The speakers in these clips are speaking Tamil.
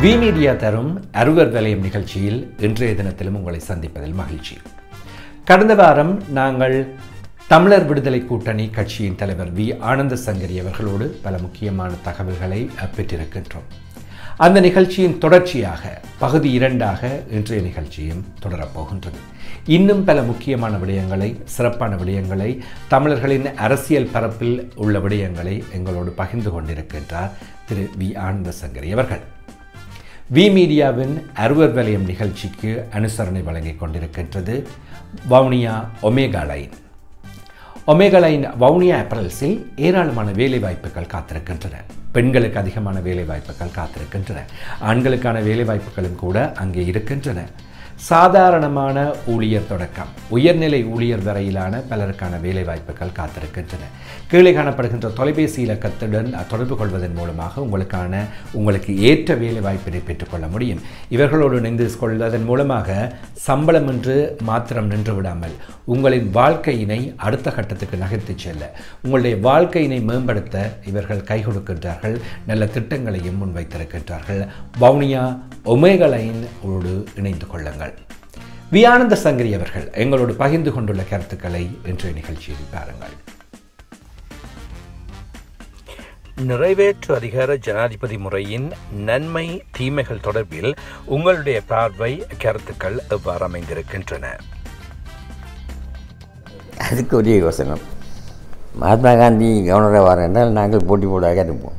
வி மீடியா தரும் அறுவர் வலயம் நிகழ்ச்சியில் இன்றைய தினத்திலும் உங்களை சந்திப்பதில் மகிழ்ச்சி கடந்த வாரம் நாங்கள் தமிழர் விடுதலை கூட்டணி கட்சியின் தலைவர் வி ஆனந்த சங்கரி அவர்களோடு பல முக்கியமான தகவல்களை பெற்றிருக்கின்றோம் அந்த நிகழ்ச்சியின் தொடர்ச்சியாக பகுதி இரண்டாக இன்றைய நிகழ்ச்சியும் தொடரப்போகின்றது இன்னும் பல முக்கியமான விடயங்களை சிறப்பான விடயங்களை தமிழர்களின் அரசியல் பரப்பில் உள்ள விடயங்களை எங்களோடு பகிர்ந்து கொண்டிருக்கின்றார் திரு வி ஆனந்த சங்கரி அவர்கள் வி மீடியாவின் அறுவர் வலயம் நிகழ்ச்சிக்கு அனுசரணை வழங்கிக் கொண்டிருக்கின்றது Vavuniya Omega line Omega line Vavuniya அப்பரல்ஸில் ஏராளமான வேலை வாய்ப்புகள் காத்திருக்கின்றன பெண்களுக்கு அதிகமான வேலை வாய்ப்புகள் காத்திருக்கின்றன ஆண்களுக்கான வேலை வாய்ப்புகளும் கூட அங்கே இருக்கின்றன சாதாரணமான ஊழியர் தொடக்கம் உயர்நிலை ஊழியர் வரையிலான பலருக்கான வேலை வாய்ப்புகள் காத்திருக்கின்றன கீழே காணப்படுகின்ற தொலைபேசி இலக்கத்துடன் தொடர்பு கொள்வதன் மூலமாக உங்களுக்கான உங்களுக்கு ஏற்ற வேலை வாய்ப்பினை பெற்றுக்கொள்ள முடியும் இவர்களோடு இணைந்து கொள்வதன் மூலமாக சம்பளம் என்று மாத்திரம் நின்று விடாமல் உங்களின் வாழ்க்கையினை அடுத்த கட்டத்துக்கு நகர்த்தி செல்ல உங்களுடைய வாழ்க்கையினை மேம்படுத்த இவர்கள் கை கொடுக்கின்றார்கள் நல்ல திட்டங்களையும் முன்வைத்திருக்கின்றார்கள் வவுனியா ஒமேகலைன் ஓடு இணைந்து கொள்ளுங்கள் வி ஆனந்த சங்கரி அவர்கள் எங்களோடு பகிர்ந்து கொண்டுள்ள கருத்துக்களை இன்றைய நிகழ்ச்சியில் பாருங்கள் நிறைவேற்று அதிகார ஜனாதிபதி முறையின் நன்மை தீமைகள் தொடர்பில் உங்களுடைய பார்வை கருத்துக்கள் எவ்வாறு அமைந்திருக்கின்றன அதுக்கு ஒரே யோசனம் மகாத்மா காந்தி கவர்னராக வர என்றால் நாங்கள் போட்டி போடாக இருப்போம்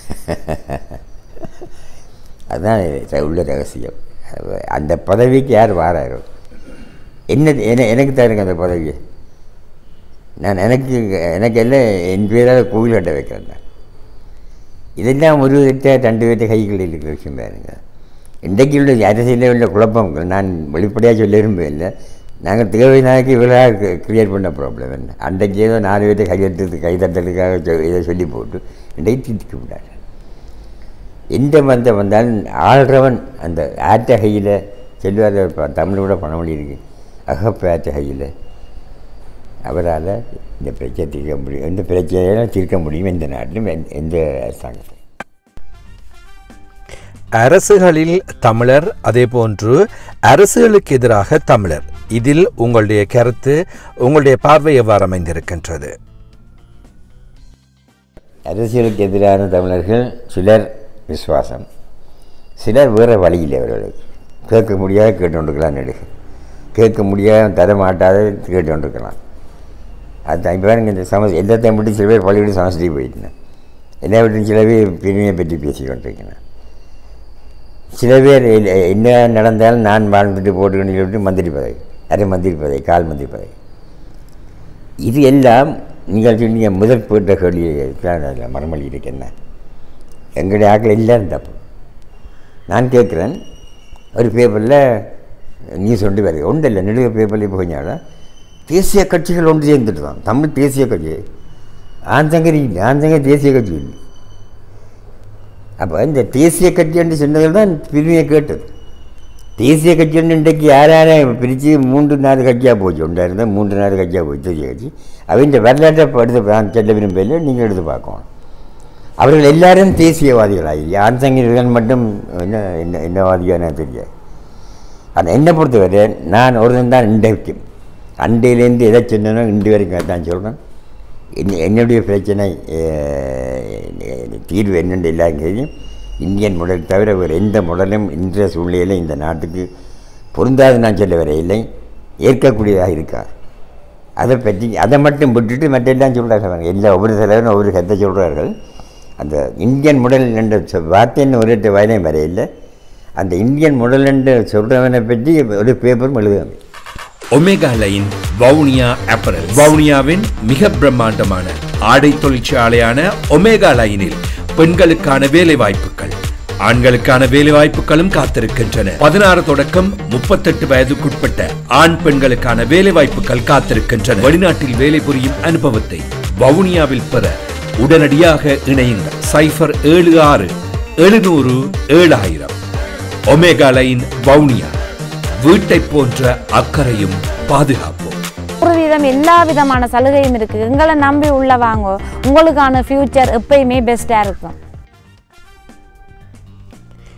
அதுதான் உள்ள ரகசியம் அந்த பதவிக்கு யார் வாராரோ என்ன என எனக்கு தருங்க அந்த பதவி நான் எனக்கு எனக்கு எல்லாம் என் பேரால் கோவில் கட்ட வைக்கிறேன் நான் இதெல்லாம் ஒரு விட்ட ரெண்டு பேர்த்த கைகளில் இருக்கிற விஷயம் பாருங்க இன்றைக்கு உள்ள அரசியலில் உள்ள குழப்பங்கள் நான் வெளிப்படையாக சொல்ல விரும்பவில்லை நாங்கள் தேவைனாக்கி இவராக கிளியர் பண்ண ப்ராப்ளம் என்ன அன்றைக்கு ஏதோ நாலு பேர்த்த கையெழுத்து கைதட்டலுக்காக இதை சொல்லி போட்டு இன்றைக்கு தீர்த்துக்க விடாது எந்த மந்த வந்தாலும் ஆள்றவன் அந்த ஆற்ற கையில் செல்வார் தமிழோட பணமொழி இருக்குது அகப்ப ஆற்ற கையில் அவரால் இந்த பிரச்சனை தீர்க்க முடியும் எந்த பிரச்சனையெல்லாம் தீர்க்க முடியும் எந்த நாட்டிலும் எந்த அரசாங்கத்தில் அரசுகளில் தமிழர் அதே போன்று அரசுகளுக்கு எதிராக தமிழர் இதில் உங்களுடைய கருத்து உங்களுடைய பார்வை எவ்வாறு அமைந்திருக்கின்றது அரசியலுக்கு எதிரான தமிழர்கள் சிலர் விசுவாசம் சிலர் வேறு வழியில் அவர்களுக்கு கேட்க முடியாத கேட்டுக்கொண்டிருக்கலாம் நெடுகு கேட்க முடியாத தர மாட்டாத கேட்டுக்கொண்டிருக்கலாம் அது இப்போ இந்த சமஸ் எல்லாத்தையும் விட்டு சில பேர் பள்ளியோட சமஸ்தி போயிட்டேன் எல்லா விட்டு சில பேர் பெருமையை பற்றி பேசி கொண்டிருக்கிறேன் சில பேர் என்ன நடந்தாலும் நான் வாழ்ந்துட்டு போட்டுக்கொண்டு சொல்லிட்டு மந்திரி பதவி அரை மந்திரி பதவி கால் மந்திரி பதவி இது எல்லாம் நீங்கள் சொன்னீங்க முதல் போட்ட கேள்வி அதில் மரமொழி இருக்கு என்ன எங்களுடைய ஆக்கள் எல்லாரும் தப்பு நான் கேட்குறேன் ஒரு பேப்பரில் நியூஸ் ஒன்று வருது ஒன்றும் இல்லை நெடுக பேப்பரில் போயினாலும் தேசிய கட்சிகள் ஒன்று சேர்ந்துட்டு தான் தமிழ் தேசிய கட்சி ஆந்தங்கரி இல்லை ஆந்தங்கரி தேசிய கட்சி இல்லை அப்போ இந்த தேசிய கட்சி என்று சொன்னதில் தான் பெருமையை கேட்டது தேசிய கட்சி இன்றைக்கு யார் யாரை பிரித்து மூன்று நாலு கட்சியாக போச்சு ஒன்றா இருந்தால் மூன்று நாலு கட்சியாக போச்சு தேசிய கட்சி அவங்க வரலாற்றை எடுத்து நான் செல்ல விரும்பல நீங்கள் எடுத்து பார்க்கணும் அவர்கள் எல்லாரும் தேசியவாதிகளாகி ஆண்சங்கர்கள் மட்டும் என்ன என்ன என்னவாதியான தெரியாது ஆனால் என்னை பொறுத்தவரை நான் ஒருத்தன் தான் இன்றைக்கும் அண்டையிலேருந்து எதை சொன்னனோ இன்று வரைக்கும் தான் சொல்கிறேன் என் என்னுடைய பிரச்சனை தீர்வு என்னென்று எல்லாம் தெரியும் இந்தியன் முடல் தவிர வேறு எந்த முடலும் இன்றைய சூழ்நிலையில் இந்த நாட்டுக்கு பொருந்தாது நான் சொல்ல வரையில்லை ஏற்கக்கூடியதாக இருக்காது அதை பற்றி அதை மட்டும் விட்டுட்டு மற்றெல்லாம் சொல்கிறார்கள் எல்லா ஒவ்வொரு தலைவரும் ஒவ்வொரு கருத்தை சொல்கிறார்கள் அந்த இந்தியன் முடல் என்ற வார்த்தைன்னு ஒரு வயலையும் வரையில்லை அந்த இந்தியன் முடல் என்று சொல்கிறவனை பற்றி ஒரு பேப்பரும் எழுதுவாங்க ஒமேகா லைன் வவுனியா அப்பரல் வவுனியாவின் மிக பிரம்மாண்டமான ஆடை தொழிற்சாலையான ஒமேகா லைனில் பெண்களுக்கான வேலை வாய்ப்புகள் ஆண்களுக்கான வேலை வாய்ப்புகளும் காத்திருக்கின்றன பதினாறு தொடக்கம் முப்பத்தெட்டு வயதுக்குட்பட்ட ஆண் பெண்களுக்கான வேலை வாய்ப்புகள் காத்திருக்கின்றன வெளிநாட்டில் வேலை புரியும் அனுபவத்தை வவுனியாவில் பெற உடனடியாக இணையுங்கள் சைபர் ஏழு ஆறு எழுநூறு ஏழாயிரம் ஒமேகா லைன் வவுனியா வீட்டை போன்ற அக்கறையும் பாதுகாப்பும் ஒரு விதம் எல்லா விதமான சலுகையும் இருக்கு எங்களை நம்பி உள்ள வாங்க உங்களுக்கான ஃபியூச்சர் எப்பயுமே பெஸ்டா இருக்கும்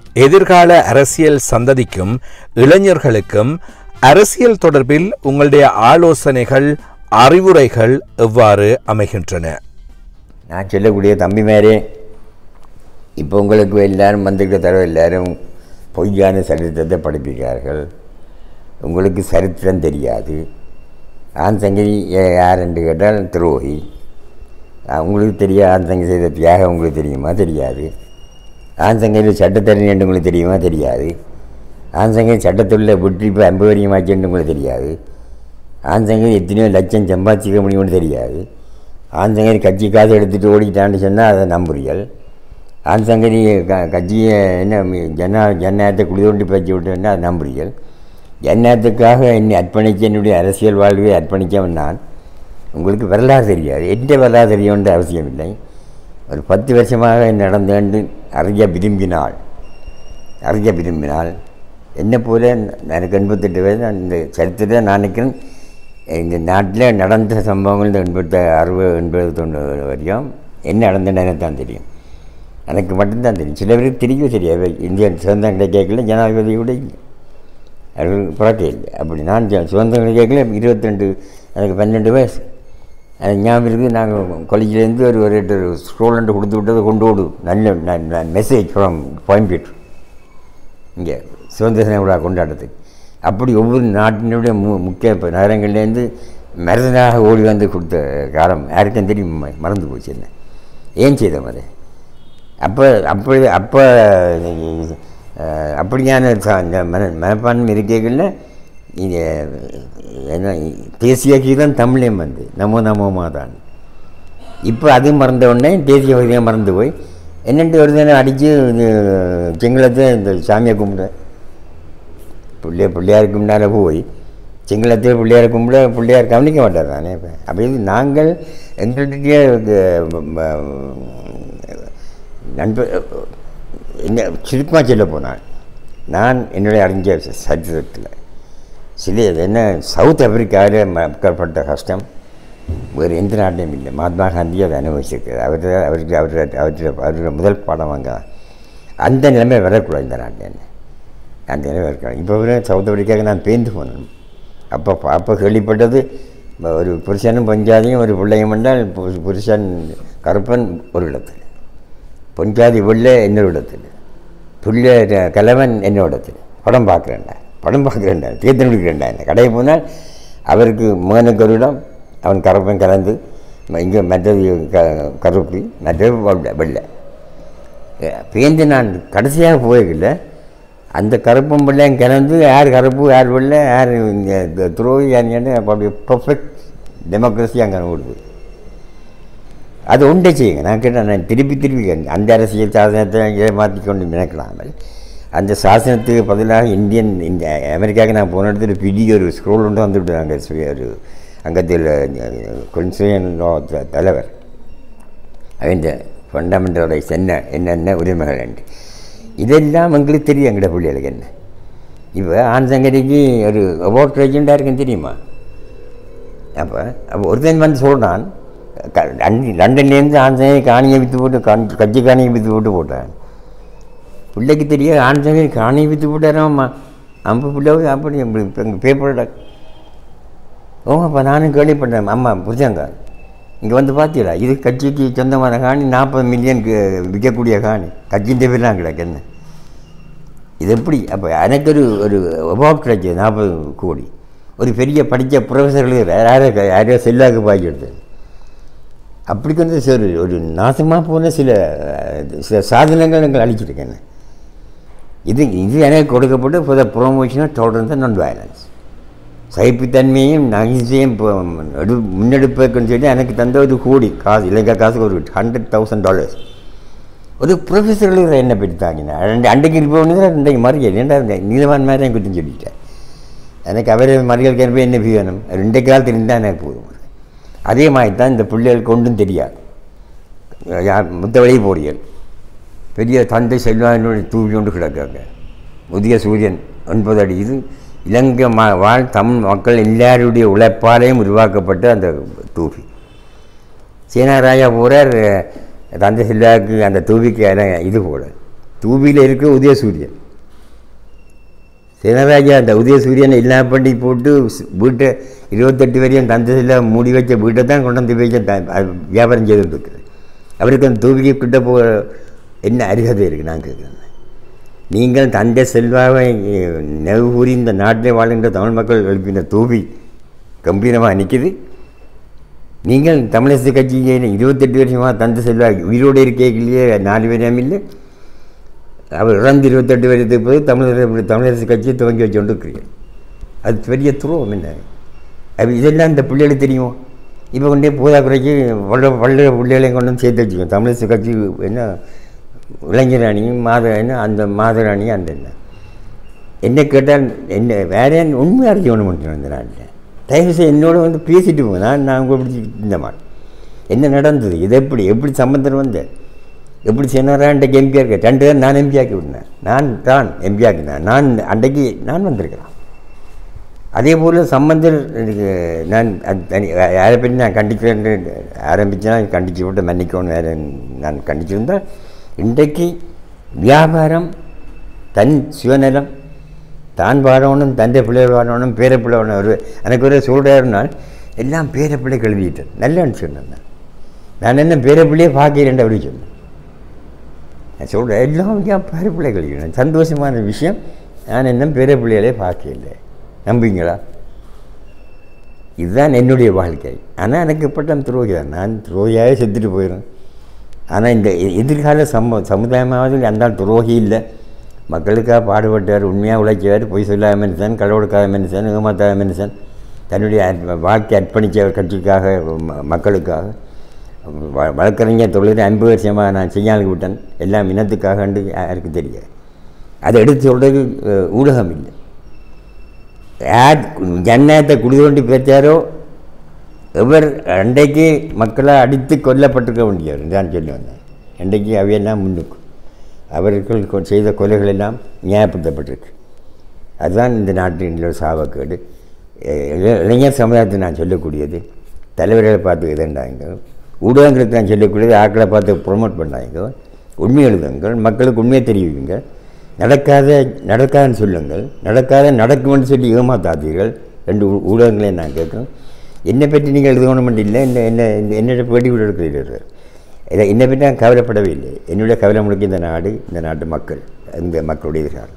எதிர்கால அரசியல் சந்ததிக்கும் இளைஞர்களுக்கும் அரசியல் தொடர்பில் உங்களுடைய ஆலோசனைகள் அறிவுரைகள் எவ்வாறு அமைகின்றன நான் சொல்லக்கூடிய தம்பி மேரே இப்போ உங்களுக்கு எல்லாரும் வந்திருக்க தடவை எல்லாரும் பொய்யான சரித்திரத்தை படிப்பிக்கிறார்கள் உங்களுக்கு சரித்திரம் தெரியாது ஆண் சங்கரி யா- யார் என்று கேட்டால் துரோகி அஹ் உங்களுக்கு தெரியாது ஆண் சங்கரி செய்த தியாகம் உங்களுக்கு தெரியுமா தெரியாது ஆண் சங்கரி சட்டத்தரணி என்று உங்களுக்கு தெரியுமா தெரியாது ஆண் சங்கரி சட்டத்துள்ள விட்டு இப்போ ஐம்பது வரையும் ஆச்சுன்னு உங்களுக்கு தெரியாது ஆண் சங்கரி எத்தனையோ லட்சம் சம்பாதிச்சிக்க முடியும்னு தெரியாது ஆண் சங்கரி கட்சி காசு எடுத்துகிட்டு ஓடிட்டான்னு சொன்னால் அதை நம்புறீர்கள் ஆண் சங்கரி க கட்சியை என்ன மி- ஜன ஜனநாயகத்தை குளிதோண்டி பேச்சு விட்டுன்னா அதை நம்புறீர்கள் ஜனநாயகத்துக்காக என்னை அர்ப்பணிக்க என்னுடைய அரசியல் வாழ்வை அர்ப்பணித்தவன் நான் உங்களுக்கு வரலாறு தெரியாது எந்த வரலாறு தெரியணுன்ற அவசியம் இல்லை ஒரு பத்து வருஷமாக நடந்தேன்னு அறிய விரும்பினாள் அறிய விரும்பினால் என்னை போல எனக்கு எண்பத்தெட்டு வயசு நான் இந்த சரித்திரத்தை நான் நினைக்கிறேன் இந்த நாட்டில் நடந்த சம்பவங்கள் இந்த எண்பத்தி அறுபது எண்பது தொண்ணூறு வரையும் என்ன நடந்ததுன்னு எனக்கு தான் தெரியும் எனக்கு மட்டும்தான் தெரியும் சில பேருக்கு தெரியவே தெரியாது இந்திய சுதந்திரம் கிடைக்கல ஜனாதிபதி கூட இல்லை அவர்கள் பிறக்க இல்லை அப்படி நான் ஜ- சுதந்திரம் கிடைக்கல இருபத்தி ரெண்டு எனக்கு பன்னெண்டு வயசு அது ஞாபகம் இருக்குது நாங்கள் காலேஜ்லேருந்து ஒரு ஒரு எட்டு ஸ்டூடெண்ட் கொடுத்து விட்டதை கொண்டு ஓடு நல்ல மெசேஜ் ஃப்ரம் கோயம்பேட்டூர் இங்கே சுதந்திர தின விழா கொண்டாடுறதுக்கு அப்படி ஒவ்வொரு நாட்டினுடைய மு முக்கிய இப்ப நகரங்கள்லேருந்து மருதனாக ஓடி வந்து கொடுத்த காலம் யாருக்கும் தெரியும் ம- மறந்து போச்சு என்ன ஏன் செய்தோம் அதை அப்போ அப்படி அப்போ அஹ், அப்படியான ச- இந்த மன மனப்பான்மை இருக்கைகளில் இது என்ன தேசிய கீதம் தமிழையும் வந்து நமோ நமோமா தான் இப்போ அது மறந்த உடனே தேசிய கீதம் மறந்து போய் என்னென்று ஒரு தினம் அடித்து செங்கலத்தை இந்த சாமியை கும்பிட பிள்ளைய பிள்ளையாருக்கு முன்னால் போய் சிங்களத்தில் பிள்ளையார் கும்பிட பிள்ளையார் கவனிக்க மாட்டார் தானே இப்போ அப்போ இது நாங்கள் எங்களுடைய நண்பர் என்ன சுருக்கமாக சொல்ல போனால் நான் என்னுடைய அறிஞ்ச சரித்திரத்தில் சில என்ன சவுத் ஆப்பிரிக்காவில் மக்கள்பட்ட கஷ்டம் வேறு எந்த நாட்டிலும் இல்லை மகாத்மா காந்தி அதை அனுபவிச்சிருக்காரு அவர் அவருக்கு அவர் அவருடைய அவருடைய முதல் பாடம் அங்கே தான். அந்த நிலைமை வரக்கூடாது இந்த நாட்டில் என்ன அந்த நிலைமை இருக்கலாம் இப்போ வரை சவுத் ஆப்பிரிக்காவுக்கு நான் பேந்து போனேன் அப்போ அப்போ கேள்விப்பட்டது ம- ஒரு புருஷனும் பஞ்சாதியும் ஒரு பிள்ளையும் என்றால் பு- புருஷன் கருப்பன் ஒரு இடத்துல பொஞ்சாதி வெள்ளை என்னொரு இடத்துல புள்ள கலவன் என்னோட இடத்துல படம் பார்க்குறேன்டா படம் பார்க்குறேன்டா தீர்த்தம் எடுக்கிறேன்டா என்ன கடையை போனால் அவருக்கு மகனுக்கு ஒரு இடம் அவன் கருப்பன் கலந்து இங்கே மற்றது க கருப்பு மற்றது வெள்ளை வெள்ளை பேந்து நான் கடைசியாக போயிருக்கல அந்த கருப்பும் பிள்ளையும் கலந்து யார் கருப்பு யார் வெள்ளை யார் இந்த துரோகி யாருன்னு அப்படி பர்ஃபெக்ட் டெமோக்ரஸி அங்கே ஓடுது அது உண்டை செய்யுங்க நான் கேட்டேன் நான் திருப்பி திருப்பி கேட்டேன். அந்த அரசியல் சாசனத்தை ஏமாற்றி கொண்டு நினைக்கலாமல் அந்த சாசனத்துக்கு பதிலாக இந்தியன் இந்த அமெரிக்காவுக்கு நான் போன இடத்துல பெரிய ஒரு ஸ்க்ரோல் ஒன்று வந்துவிட்டு அங்கே ஒரு அங்கத்தில் கொன்சியன் தலைவர் அவன் ஃபண்டமெண்டல் ரைட்ஸ் என்ன என்னென்ன உரிமைகள் உண்டு இதெல்லாம் எங்களுக்கு தெரியும் எங்கட பிள்ளைகளுக்கு என்ன இப்போ ஆண்சங்கரிக்கு ஒரு அவார்ட் ரெஜெண்டாக இருக்குன்னு தெரியுமா அப்போ அப்போ ஒருத்தன் வந்து சொல்கிறான் க- லண்டன் லண்டன்லேருந்து ஆஞ்சநேயர் காணியை விற்று போட்டு கண் கட்சி காணியை விற்று போட்டு போட்டான் பிள்ளைக்கு தெரிய ஆஞ்சநேயர் காணியை விற்று போட்டாராம்மா அம்பு பிள்ளை அப்படி இப்போ எங்கள் பேப்பரோட ஓ அப்போ நானும் கேள்விப்பட்டேன் அம்மா புரிஞ்சாங்க இங்கே வந்து பார்த்தீங்களா இது கட்சிக்கு சொந்தமான காணி நாற்பது மில்லியனுக்கு விற்கக்கூடிய காணி கட்சியின் பேர்லாம் கிடக்கு என்ன இது எப்படி அப்போ எனக்கு ஒரு ஒரு அவார்ட் கிடைச்சது நாற்பது கோடி ஒரு பெரிய படித்த ப்ரொஃபஸர்கள் யாரோ யாரையோ செல்லாக்கு பாக்கி எடுத்தது அப்படி வந்து சரி ஒரு நாசமாக போன சில சில சாதனங்கள் எங்கள் அழிச்சிருக்கேன் இது இது எனக்கு கொடுக்கப்பட்டு for the promotion of tolerance and non violence சகிப்புத்தன்மையும் நகைச்சையும் இப்போ எடு முன்னெடுப்புக்குன்னு சொல்லி எனக்கு தந்த ஒரு கோடி காசு இலங்கை காசுக்கு ஒரு ஹண்ட்ரட் தௌசண்ட் டாலர்ஸ் ஒரு ப்ரொஃபஸர்கள் என்ன பற்றி தாங்கினா ரெண்டு அன்றைக்கு இருப்பவனு ரெண்டைக்கு மறியல் ஏன்டா நீதவான் மாதிரி தான் குற்றம் சொல்லிட்டேன் எனக்கு அவரை மறியல் கிளம்பி என்ன ஃபீ வேணும் ரெண்டு காலத்தில் இருந்தால் எனக்கு போதும் அதே மாதிரி தான் இந்த பிள்ளைகளுக்கு ஒன்றும் தெரியாது யார் முத்தவழி போடியல் பெரிய தந்தை செல்வாயினுடைய தூவி கொண்டு கிடக்காங்க உதய சூரியன் ஒன்பது அடி இது இலங்கை மா வாழ் தமிழ் மக்கள் எல்லாருடைய உழைப்பாலையும் உருவாக்கப்பட்ட அந்த தூவி சீனா ராஜா போகிறார் தந்தை செல்வாவுக்கு அந்த தூவிக்கு இடம் இது போல தூபியில் இருக்கிற உதயசூரியன் சினராஜா அந்த உதயசூரியனை இல்லா பண்ணி போட்டு ஸ்- வீட்டை இருபத்தெட்டு வரையும் தந்ததில் மூடி வச்ச வீட்டை தான் கொண்டு வந்து வச்ச த- அது வியாபாரம் செய்துட்டு இருக்குது அவருக்கு அந்த தூபிக்கு கிட்ட போ என்ன அருகதை இருக்குது நான் கேட்குறேன் நீங்கள் தந்தை செல்வாவை நெவு கூறி இந்த நாட்டில் வாழ்கின்ற தமிழ் மக்கள் எழுப்பின தூபி கம்பீரமாக நிற்குது நீங்கள் தமிழரசு கட்சிக்கு இருபத்தெட்டு வருஷமாக தந்தை செல்வா உயிரோடு இருக்கையிலேயே நாலு பேரும் இல்லை அவர் இறந்து இருபத்தெட்டு வருடத்துக்கு போய் தமிழர் தமிழரசு கட்சியை துவங்கி வச்சு கொண்டு இருக்கிறீர்கள் அது பெரிய துரோகம் என்ன அது இதெல்லாம் இந்த பிள்ளைகளுக்கு தெரியும் இப்போ கொண்டே போதா குறைக்கு வள்ள வள்ள பிள்ளைகளையும் கொண்டு வந்து சேர்த்து வச்சுக்கோங்க தமிழரசு கட்சி என்ன இளைஞராணியும் மாத என்ன அந்த மாதராணியும் அந்த என்ன என்ன கேட்டால் என்ன வேற என்ன உண்மையாக இருக்கு ஒன்று முடிக்கணும் இந்த நாட்டில் தயவு செய்து என்னோட வந்து பேசிட்டு போங்க நான் நான் உங்களை பிடிச்சி இந்த மாதிரி என்ன நடந்தது இது எப்படி எப்படி சம்பந்தம் வந்தேன் எப்படி சின்னராண்ட எம்பி இருக்க ரெண்டு பேர் நான் எம்பி ஆக்கி விட்டேன் நான் தான் எம்பி ஆக்கினேன் நான் அன்றைக்கு நான் வந்திருக்கிறேன் அதே போல் சம்பந்தர் எனக்கு நான் அது தனி யாரை பற்றி நான் கண்டிக்கிறேன் ஆரம்பிச்சேன்னா கண்டிச்சு விட்டு மன்னிக்கணும் வேறு நான் கண்டிச்சிருந்தால் இன்றைக்கு வியாபாரம் தன் சுயநலம் தான் வாழணும் தந்தை பிள்ளை வாழணும் பேர பிள்ளை வாழணும் ஒரு எனக்கு ஒரு சொல்கிறாருனால் எல்லாம் பேர பிள்ளை கழுவிட்டேன் நல்லன்னு சொன்னேன் நான். நான் என்ன பேர பிள்ளையே பார்க்கிறேன் அப்படி சொன்னேன் நான் சொல்கிறேன் எல்லாம் ஏன் பேர பிள்ளை கழிக்கணும் சந்தோஷமான விஷயம் நான் என்ன பேர பிள்ளைகளே பார்க்கல நம்புவீங்களா இதுதான் என்னுடைய வாழ்க்கை ஆனால் எனக்கு பட்டம் துரோகி தான் நான் துரோகியாகவே செத்துட்டு போயிடும் ஆனால் இந்த எ- எதிர்கால சம சமுதாயமாவது அந்த ஆள் துரோகி இல்லை மக்களுக்காக பாடுபட்டார் உண்மையாக உழைச்சவர் பொய் சொல்லாத மனுஷன் களவெடுக்காத மனுஷன் ஏமாத்தாத மனுஷன் தன்னுடைய அர்ப்ப- வாழ்க்கை அர்ப்பணித்த கட்சிக்காக ம- மக்களுக்காக வ- வழக்கறிஞர் தொழில் ஐம்பது வருஷமாக நான் செய்யாமல் விட்டேன் எல்லாம் இனத்துக்காக யாருக்கு தெரியாது அதை எடுத்து சொல்கிறது அஹ், ஊடகம் இல்லை யார் ஜனநாயகத்தை குடிதோண்டி பேச்சாரோ எவர் அன்றைக்கு மக்களை அடித்து கொல்லப்பட்டிருக்க வேண்டியவர் நான் சொல்லி வந்தேன் அன்றைக்கு அவையெல்லாம் முன்னுக்கு அவர்கள் கொ- செய்த கொலைகள் எல்லாம் நியாயப்படுத்தப்பட்டிருக்கு அதுதான் இந்த நாட்டின் ஒரு சாவக்கேடு எ- இள- இளைஞர் சமுதாயத்தை நான் சொல்லக்கூடியது தலைவர்களை பார்த்து இதண்டாங்க ஊடகங்களுக்கு நான் சொல்லக்கூடியது ஆட்களை பார்த்து ப்ரொமோட் பண்ணாங்க உண்மை எழுதுங்கள் மக்களுக்கு உண்மையை தெரிவிங்க நடக்காத நடக்காதுன்னு சொல்லுங்கள் நடக்காத நடக்கும்னு சொல்லி ஏமாத்தாதீர்கள் ரெண்டு ஊ- ஊடகங்களையும் நான் கேட்குறேன் என்னை பற்றி நீங்கள் எழுதணும் இல்லை என்ன என்ன என்னிட பேட்டி கூட எடுக்கிறீர்கள் இதை என்னை பற்றி நான் கவலைப்படவே இல்லை என்னுடைய கவலை முழுக்க இந்த நாடு இந்த நாட்டு மக்கள் இந்த மக்களுடைய எதிர்காலம்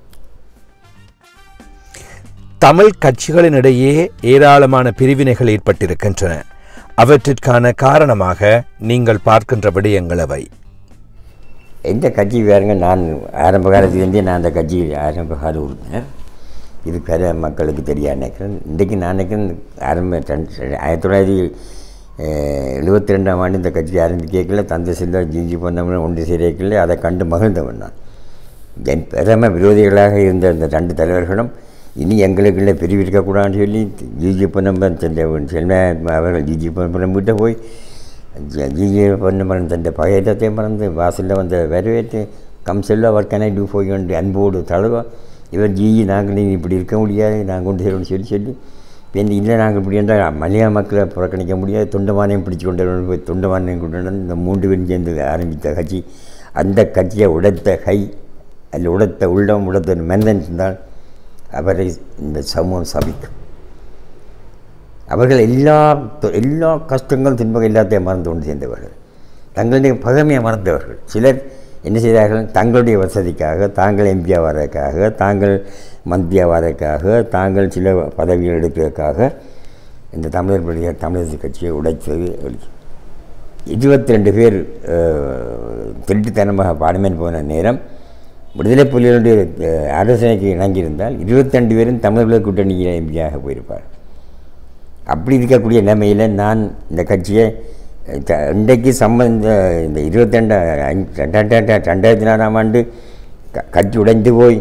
தமிழ் கட்சிகளினிடையே ஏராளமான பிரிவினைகள் ஏற்பட்டிருக்கின்றன அவற்றிற்கான காரணமாக நீங்கள் பார்க்கின்ற விடயங்கள் அவை எந்த கட்சி வேறுங்க நான் ஆரம்ப காலத்துலேருந்தே நான் அந்த கட்சி ஆரம்ப கால உறுப்பினர் இது பெற மக்களுக்கு தெரியா நினைக்கிறேன் இன்றைக்கு நான் நினைக்கிறேன் ஆரம்ப ரெண்டு- ஆயிரத்தி தொள்ளாயிரத்தி எழுபத்தி ரெண்டாம் ஆண்டு இந்த கட்சி ஆரம்பிக்கல தந்தை செல்வா ஜிஜி பொன்னமன் ஒன்று சேரிக்கல அதை கண்டு மகிழ்ந்தவன் நான் என் பிரதம விரோதிகளாக இருந்த இந்த ரெண்டு தலைவர்களும் இனி எங்களுக்குள்ள பிரிவு இருக்கக்கூடாதுன்னு சொல்லி ஜிஜி பொன்னம்பன் சென்ற செல்வ அவர்கள் ஜிஜி பொன்னம்பலம் வீட்டை போய் ஜி- ஜிஜி பொன்னம்பலம் தந்த பகையத்தை மறந்து வாசலில் வந்த வரவேற்று கம் செல்வா அவர் கனை டூ போய் கொண்டு அன்போடு தழுவா இவர் ஜிஜி நாங்கள் இனி இப்படி இருக்க முடியாது நாங்கள் கொண்டு செல்வோம்னு சொல்லி சொல்லி இப்போ இந்த இல்லை நாங்கள் இப்படி என்றால் மலையா மக்களை புறக்கணிக்க முடியாது தொண்டமானையும் பிடிச்சு கொண்டு வரணும் போய் தொண்டமானையும் கொண்டு வந்து இந்த மூன்று பேரும் சேர்ந்து ஆரம்பித்த கட்சி அந்த கட்சியை உடைத்த கை அதில் உடைத்த உள்ளம் உடைத்த மனிதன் இருந்தால் அவரை இந்த சமூகம் சபிக்கும் அவர்கள் எல்லா தொ- எல்லா கஷ்டங்கள் துன்பங்கள் எல்லாத்தையும் மறந்து கொண்டு சேர்ந்தவர்கள் தங்களுடைய பகைமையை மறந்தவர்கள் சிலர் என்ன செய்தார்கள் தங்களுடைய வசதிக்காக தாங்கள் எம்பியாக வர்றதுக்காக தாங்கள் மந்திரியாக வர்றதுக்காக தாங்கள் சில பதவிகள் எடுக்கிறதுக்காக இந்த தமிழர் பள்ளிய தமிழரசு கட்சியை உடைத்தது இருபத்தி ரெண்டு பேர் அஹ், திருட்டுத்தனமாக பார்லிமெண்ட் போன நேரம் விடுதலை புலிகளுடைய அஹ், ஆலோசனைக்கு இணங்கியிருந்தால் இருபத்தெண்டு பேரும் தமிழர்கள் கூட்டணியில் எம்பியாக போயிருப்பார் அப்படி இருக்கக்கூடிய நிலைமையில் நான் இந்த கட்சியை அஹ், த- இன்றைக்கு சம்பந்த இந்த இருபத்தெண்டு ரெண்டாயிரத்தி ரெண்டாயிரத்தி நாலாம் ஆண்டு க- கட்சி உடைந்து போய்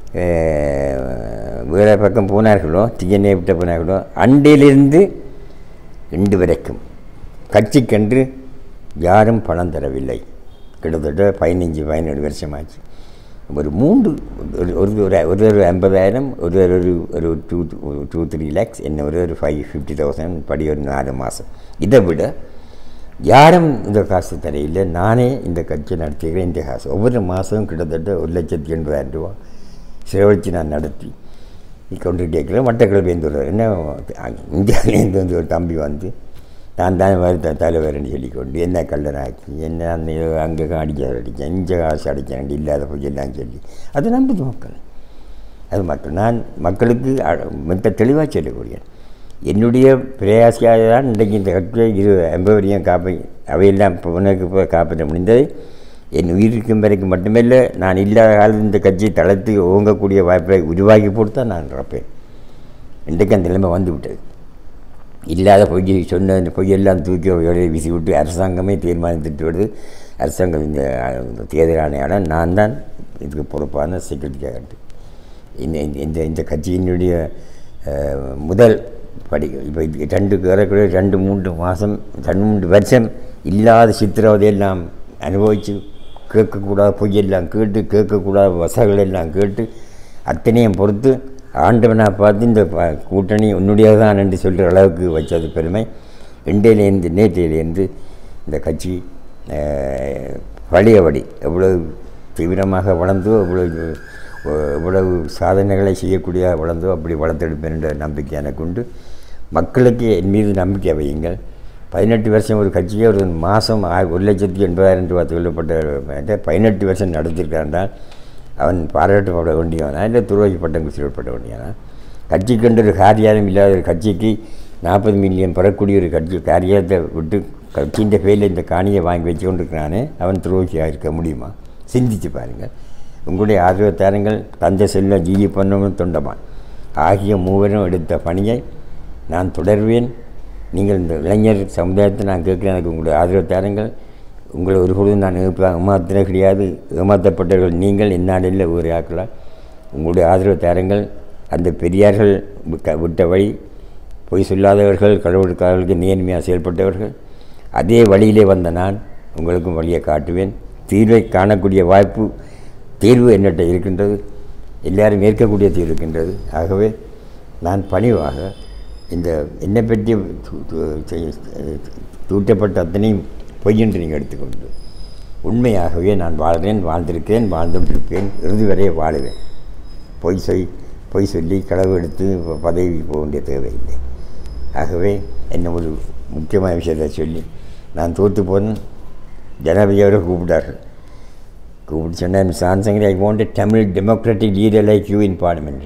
அஹ், வேறு பக்கம் போனார்களோ டிஎன்ஏ விட்ட போனார்களோ அன்றையிலிருந்து இன்று வரைக்கும் கட்சிக்கென்று யாரும் பணம் தரவில்லை கிட்டத்தட்ட பதினஞ்சு பதினேழு வருஷமாச்சு ஒரு மூன்று ஒரு ஒரு ஒரு ஒரு ஒரு ஐம்பதாயிரம் ஒரு ஒரு ஒரு ஒரு டூ டூ த்ரீ லேக்ஸ் என்ன ஒரு ஒரு ஃபைவ் ஃபிஃப்டி தௌசண்ட் படி ஒரு நாலு மாதம் இதை விட யாரும் இந்த காசு தரையில் நானே இந்த கட்சி நடத்துகிறேன் இந்த காசு ஒவ்வொரு மாதமும் கிட்டத்தட்ட ஒரு லட்சத்தி எண்பதாயிரம் ரூபா செலவழித்து நான் நடத்தி கொண்டுகிட்டே இருக்கிறேன் மட்டக்களப்பேந்து வருவார் என்ன இந்தியாவிலேருந்து வந்து ஒரு தம்பி வந்து நான் தான் வருத்த தலைவர்னு சொல்லிக்கொண்டு என்ன கல்லனாக்கி என்ன அந்த அங்கே அடிக்க அடித்தேன் இங்கே காசு அடித்தேன் இல்லாத பொய்யெல்லாம் சொல்லி அது நம்புது மக்கள் அது மக்கள் நான் மக்களுக்கு அ- மிக தெளிவாக சொல்லக்கூடியேன் என்னுடைய பிரயாசியாக தான் இன்றைக்கு இந்த கட்சியை இரு எம்பவரையும் காப்பை அவையெல்லாம் இப்போ உனக்கு இப்போ காப்பாற்ற முடிந்தது என் உயிர் இருக்கும் வரைக்கும் மட்டுமல்ல நான் இல்லாத காலத்தில் இந்த கட்சியை தளர்த்து ஓங்கக்கூடிய வாய்ப்பை உருவாக்கி போட்டு தான் நான் இறப்பேன் இன்றைக்கு அந்த நிலைமை வந்து விட்டது இல்லாத பொய்யை சொன்ன இந்த பொய்யெல்லாம் தூக்கி வெளியே வீசி விட்டு அரசாங்கமே தீர்மானித்துட்டு வருது அரசாங்கம் இந்த அஹ், இந்த தேர்தல் ஆணையாளர் நான் தான் இதுக்கு பொறுப்பான செக்யூரிட்டி கார்டு இந்த இந்த- இந்த இந்த கட்சியினுடைய அஹ், முதல் படி இப்போ ரெண்டு ஏறக்குறைய ரெண்டு மூன்று மாதம் ரெண்டு மூன்று வருஷம் இல்லாத சித்திரவதையெல்லாம் அனுபவித்து கேட்கக்கூடாத பொய்யெல்லாம் கேட்டு கேட்கக்கூடாத வசகள் எல்லாம் கேட்டு அத்தனையும் பொறுத்து ஆண்டவனாக பார்த்து இந்த ப- கூட்டணி உன்னுடையதான் என்று சொல்கிற அளவுக்கு வச்சது பெருமை இன்றையிலேருந்து நேற்றையிலேருந்து இந்த கட்சி அஹ், பழையபடி எவ்வளவு தீவிரமாக வளர்ந்தோ எவ்வளவு எவ்வளவு சாதனைகளை செய்யக்கூடிய வளர்ந்தோ அப்படி வளர்த்தெடுப்பேன் என்ற நம்பிக்கை எனக்கு உண்டு மக்களுக்கு என் மீது நம்பிக்கை வையுங்கள் பதினெட்டு வருஷம் ஒரு கட்சியே ஒரு மாதம் ஒரு லட்சத்தி எண்பதாயிரம் ரூபா சொல்லப்பட்ட பதினெட்டு வருஷம் நடத்திருக்கான்டால் அவன் பாராட்டப்பட வேண்டியவனா இல்லை துருவாக்கி பட்டம் குறிப்பிடப்பட வேண்டியவனா கட்சிக்கென்று ஒரு காரியாலயம் இல்லாத ஒரு கட்சிக்கு நாற்பது மில்லியன் பெறக்கூடிய ஒரு கட்சி காரியத்தை விட்டு கட்சியின் பேரில் இந்த காணியை வாங்கி வச்சு கொண்டிருக்கிறானே அவன் துரோகியாக இருக்க முடியுமா சிந்திச்சு பாருங்கள் உங்களுடைய ஆதரவு தாரங்கள் தந்தை செல்வ ஜிஜி பொன்னவன் தொண்டமான் ஆகிய மூவரும் எடுத்த பணியை நான் தொடர்வேன் நீங்கள் இந்த இளைஞர் சமுதாயத்தை நான் கேட்கிறேன் எனக்கு உங்களுடைய ஆதரவு தாருங்கள் உங்களை ஒரு பொழுதும் நான் ஏற்ப- ஏமாத்தின கிடையாது ஏமாற்றப்பட்டவர்கள் நீங்கள் என்னாலில் ஒரு ஆக்கலாம் உங்களுடைய ஆதரவு தாருங்கள் அந்த பெரியார்கள் விட்ட- விட்ட வழி பொய் சொல்லாதவர்கள் கடவுளுக்காரர்களுக்கு நேர்மையாக செயல்பட்டவர்கள் அதே வழியிலே வந்த நான் உங்களுக்கும் வழியை காட்டுவேன் தீர்வை காணக்கூடிய வாய்ப்பு தீர்வு என்னட்ட இருக்கின்றது எல்லாரும் ஏற்கக்கூடிய தீர்வு இருக்கின்றது ஆகவே நான் பணிவாக இந்த என்னை பற்றி து- து- செய்- தூட்டப்பட்ட அத்தனையும் பொய் என்று நீங்கள் எடுத்துக்கொண்டு உண்மையாகவே நான் வாழ்கிறேன் வாழ்ந்திருக்கிறேன் வாழ்ந்தும் இருப்பேன் இறுதி வரை வாழுவேன் பொய் சொய் பொய் சொல்லி களவு எடுத்து ப- பதவி போக வேண்டிய தேவையில்லை ஆகவே என்ன ஒரு முக்கியமான விஷயத்தை சொல்லி நான் தோற்று போனேன் ஜனாதிபதி அவரை கூப்பிட்டார்கள் கூப்பிட்டு சொன்னேன் சாம்சங் I want Tamil democratic leader like you in parliament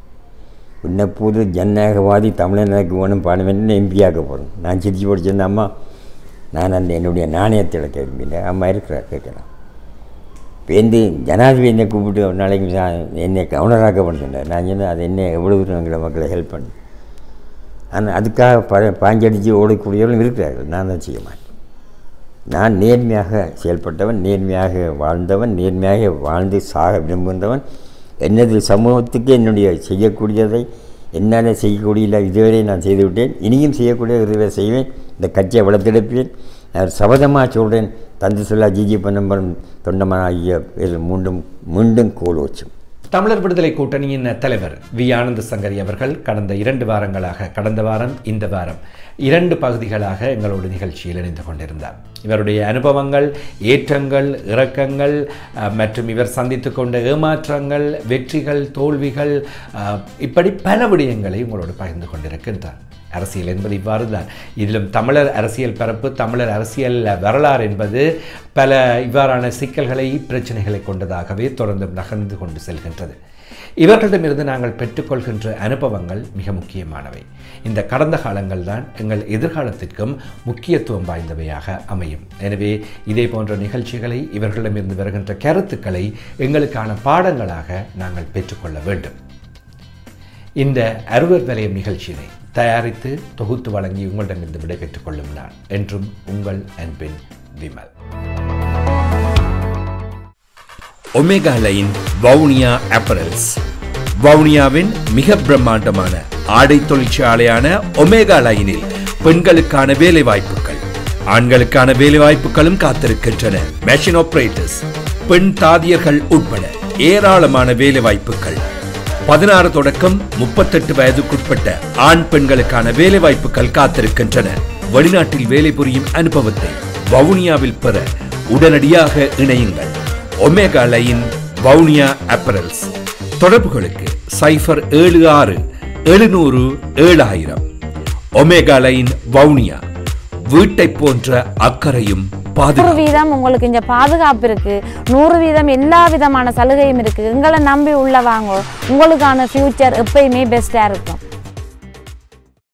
உன்னை புது ஜனநாயகவாதி தமிழனுக்கு வேணும் பார்லிமெண்ட் எம்பி ஆக்க போகிறேன் நான் சிரிச்சு படிச்சிருந்தேன் அம்மா நான் அந்த என்னுடைய நாணயத்தை இழக்க விரும்பல அம்மா இருக்கிறா கேட்கலாம் பேருந்து ஜனாதிபதி என்னை கூப்பிட்டு ஒரு நாளைக்கு நான் என்னை கவர்னராக்க பண்ண சொன்னார் நான் சொன்னேன் அது என்ன எவ்வளோ தூரம் எங்களை மக்களை ஹெல்ப் பண்ணு ஆனால் அதுக்காக ப பாஞ்சடித்து ஓடக்கூடியவர்களும் இருக்கிறார்கள் நான் தான் செய்ய மாட்டேன் நான் நேர்மையாக செயல்பட்டவன் நேர்மையாக வாழ்ந்தவன் நேர்மையாக வாழ்ந்து சாக விரும்புகின்றவன் எனது சமூகத்துக்கு என்னுடைய செய்யக்கூடியதை என்னால் செய்யக்கூடிய இதுவரை நான் செய்துவிட்டேன் இனியும் செய்யக்கூடிய இதுவரை செய்வேன் இந்த கட்சியை வளர்த்தெடுப்பேன் நான் சபதமாக சொல்கிறேன் தந்தை சொல்லா ஜிஜி பொன்னம்பலம் தொண்டமான ஆகிய பேர் மீண்டும் மீண்டும் கோலோச்சும் தமிழர் விடுதலை கூட்டணியின் தலைவர் வி ஆனந்த சங்கரி அவர்கள் கடந்த இரண்டு வாரங்களாக கடந்த வாரம் இந்த வாரம் இரண்டு பகுதிகளாக எங்களோட நிகழ்ச்சியில் இணைந்து கொண்டிருந்தார் இவருடைய அனுபவங்கள் ஏற்றங்கள் இறக்கங்கள் அஹ், மற்றும் இவர் சந்தித்து கொண்ட ஏமாற்றங்கள் வெற்றிகள் தோல்விகள் அஹ், இப்படி பல விடயங்களை உங்களோடு பகிர்ந்து கொண்டிருக்கின்றார் அரசியல் என்பது இவ்வாறு தான் இதிலும் தமிழர் அரசியல் பரப்பு தமிழர் அரசியல் வரலாறு என்பது பல இவ்வாறான சிக்கல்களை பிரச்சனைகளை கொண்டதாகவே தொடர்ந்து நகர்ந்து கொண்டு செல்கின்றது இவர்களிடமிருந்து நாங்கள் பெற்றுக்கொள்கின்ற அனுபவங்கள் மிக முக்கியமானவை இந்த கடந்த காலங்கள் தான் எங்கள் எதிர்காலத்திற்கும் முக்கியத்துவம் வாய்ந்தவையாக அமையும் எனவே இதே போன்ற நிகழ்ச்சிகளை இவர்களிடமிருந்து வருகின்ற கருத்துக்களை எங்களுக்கான பாடங்களாக நாங்கள் பெற்றுக்கொள்ள வேண்டும் இந்த அறுவர் வலயம் நிகழ்ச்சியினை தயாரித்து தொகுத்து வழங்கி உங்களிடமிருந்து விடைபெற்றுக் கொள்ளும் நான் என்றும் உங்கள் அன்பின் Vimal Omega line Vavuniya apparels வவுனியாவின் மிக பிரம்மாண்டமான ஆடை தொழிற்சாலையான ஒமேகா லைனில் பெண்களுக்கான வேலை வாய்ப்புகள் ஆண்களுக்கான வேலை வாய்ப்புகளும் காத்திருக்கின்றன மெஷின் ஆபரேட்டர்ஸ் பெண் தாதியர்கள் உட்பட ஏராளமான வேலை வாய்ப்புகள் பதினாறு தொடக்கம் முப்பத்தெட்டு வயதுக்குட்பட்ட ஆண் பெண்களுக்கான வேலை வாய்ப்புகள் காத்திருக்கின்றன வெளிநாட்டில் வேலை புரியும் அனுபவத்தை வவுனியாவில் பெற உடனடியாக இணையுங்கள் ஒமேகா லைன் வவுனியா அப்பரல்ஸ் தொடர்புகளுக்கு சைஃபர் ஏழு ஆறு எழுநூறு ஏழாயிரம் ஒமேகா லைன் வவுனியா வீட்டை போன்ற அக்கறையும் நூறு பாதுகாப்பு வீதம் உங்களுக்கு இங்க பாதுகாப்பு இருக்கு நூறு வீதம் எல்லா விதமான சலுகையும் இருக்கு எங்களை நம்பி உள்ள வாங்க உங்களுக்கான ஃபியூச்சர் எப்பயுமே பெஸ்டா இருக்கும்